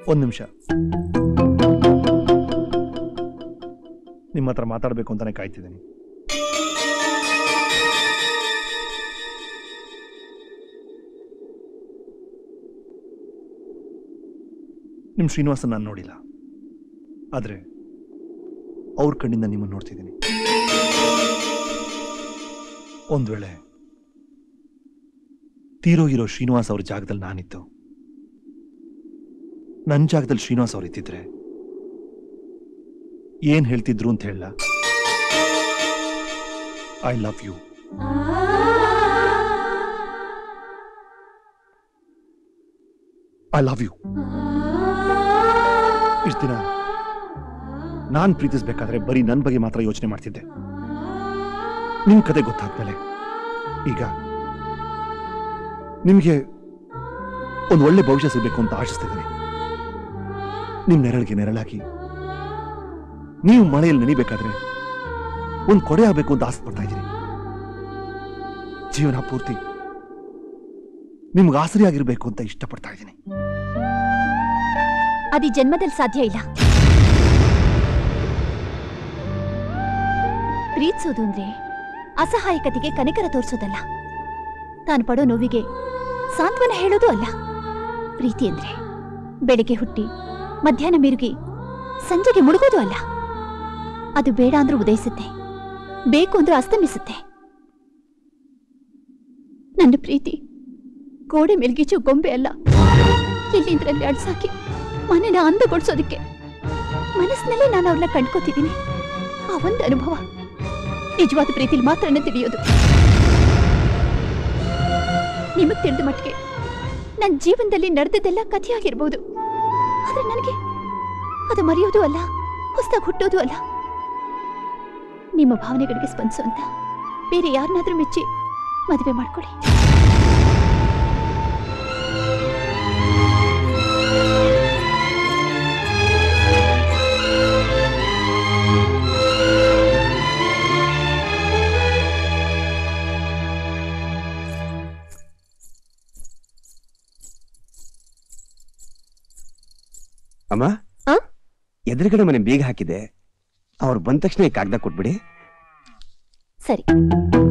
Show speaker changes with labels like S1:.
S1: ಒಂದು ನಿಮಿಷ ನಿಮ್ಮ ಹತ್ರ ಮಾತಾಡಬೇಕು ಅಂತಾನೆ ಕಾಯ್ತಿದ್ದೀನಿ ನಿಮ್ಮ ಶ್ರೀನಿವಾಸನ್ ನಾನು ನೋಡಿಲ್ಲ ಆದರೆ ಅವ್ರ ಕಣ್ಣಿಂದ ನಿಮ್ಮನ್ನು ನೋಡ್ತಿದ್ದೀನಿ ಒಂದು ವೇಳೆ ತೀರೋಗಿರೋ ಶ್ರೀನಿವಾಸ್ ಅವ್ರ ಜಾಗದಲ್ಲಿ ನಾನಿತ್ತು ನನ್ನ ಜಾಗದಲ್ಲಿ ಶ್ರೀನಿವಾಸ್ ಅವ್ರು ಇದ್ದಿದ್ರೆ ಏನ್ ಹೇಳ್ತಿದ್ರು ಅಂತ ಹೇಳ I love you I love you ಇಷ್ಟು ದಿನ ನಾನ್ ಪ್ರೀತಿಸ್ಬೇಕಾದ್ರೆ ಬರೀ ನನ್ನ ಬಗ್ಗೆ ಮಾತ್ರ ಯೋಚನೆ ಮಾಡ್ತಿದ್ದೆ ನಿಮ್ ಕತೆ ಗೊತ್ತಾದ್ಮೇಲೆ ಈಗ ನಿಮ್ಗೆ ಒಂದು ಒಳ್ಳೆ ಭವಿಷ್ಯ ಸಿಗಬೇಕು ಅಂತ ಆಶಿಸ್ತಿದ್ದೀನಿ ನಿಮ್ ನೆರಳಿಗೆ ನೆರಳಾಗಿ ನೀವು ಮಳೆಯಲ್ಲಿ ನೆನಿಬೇಕಾದ್ರೆ ಒಂದು ಕೊಡೆ ಆಗಬೇಕು ಅಂತ ಆಸೆ ಪಡ್ತಾ ಇದ್ದೀನಿ ಜೀವನ ಪೂರ್ತಿ ನಿಮ್ಗೆ ಆಸರಿಯಾಗಿರ್ಬೇಕು ಅಂತ ಇಷ್ಟಪಡ್ತಾ ಇದ್ದೀನಿ
S2: ಅದು ಈ ಜನ್ಮದಲ್ಲಿ ಸಾಧ್ಯ ಇಲ್ಲ ಪ್ರೀತಿಸೋದು ಅಂದ್ರೆ ಅಸಹಾಯಕತೆಗೆ ಕನಿಕರ ತೋರಿಸೋದಲ್ಲ ತಾನು ಪಡೋ ನೋವಿಗೆ ಸಾಂತ್ವನ ಹೇಳೋದು ಅಲ್ಲ ಪ್ರೀತಿ ಅಂದ್ರೆ ಬೆಳಿಗ್ಗೆ ಹುಟ್ಟಿ ಮಧ್ಯಾಹ್ನ ಮಿರುಗಿ ಸಂಜೆಗೆ ಮುಳುಗೋದು ಅಲ್ಲ ಅದು ಬೇಡ ಅಂದ್ರೂ ಉದಯಿಸುತ್ತೆ ಬೇಕು ಅಂದ್ರೂ ಅಸ್ತಮಿಸುತ್ತೆ ನನ್ನ ಪ್ರೀತಿ ಗೋಡೆ ಮೇಲ್ಗೀಚು ಗೊಂಬೆ ಅಲ್ಲ ಇಲ್ಲಿಂದ್ರಲ್ಲಿ ಅಡ್ಸಾಕಿ ಮನೆನ ಅಂದಗೊಳಿಸೋದಕ್ಕೆ ಮನಸ್ಸಿನಲ್ಲೇ ನಾನು ಅವ್ರನ್ನ ಕಂಡ್ಕೋತಿದ್ದೀನಿ ಆ ಒಂದು ಅನುಭವ ನಿಜವಾದ ಪ್ರೀತಿಲಿ ಮಾತ್ರನೇ ತಿಳಿಯೋದು ನಿಮಗ್ ತಿಳಿದ ಮಟ್ಟಿಗೆ ನನ್ನ ಜೀವನದಲ್ಲಿ ನಡೆದದ್ದೆಲ್ಲ ಕಥೆಯಾಗಿರ್ಬೋದು ಆದ್ರೆ ನನಗೆ ಅದು ಮರೆಯೋದು ಅಲ್ಲ ಹೊಸದಾಗಿ ಹುಟ್ಟೋದು ಅಲ್ಲ ನಿಮ್ಮ ಭಾವನೆಗಳಿಗೆ ಸ್ಪಂದಿಸುವಂತ ಬೇರೆ ಯಾರನ್ನಾದ್ರೂ ಮೆಚ್ಚಿ ಮದುವೆ ಮಾಡ್ಕೊಳ್ಳಿ
S3: ಅಮ್ಮ
S2: ಆ?
S3: ಎದುರುಗಡೆ ಮನೆ ಬೀಗ ಹಾಕಿದೆ ಅವ್ರು ಬಂದ ತಕ್ಷಣ ಈ ಕಾಗದ ಕೊಟ್ಬಿಡಿ
S2: ಸರಿ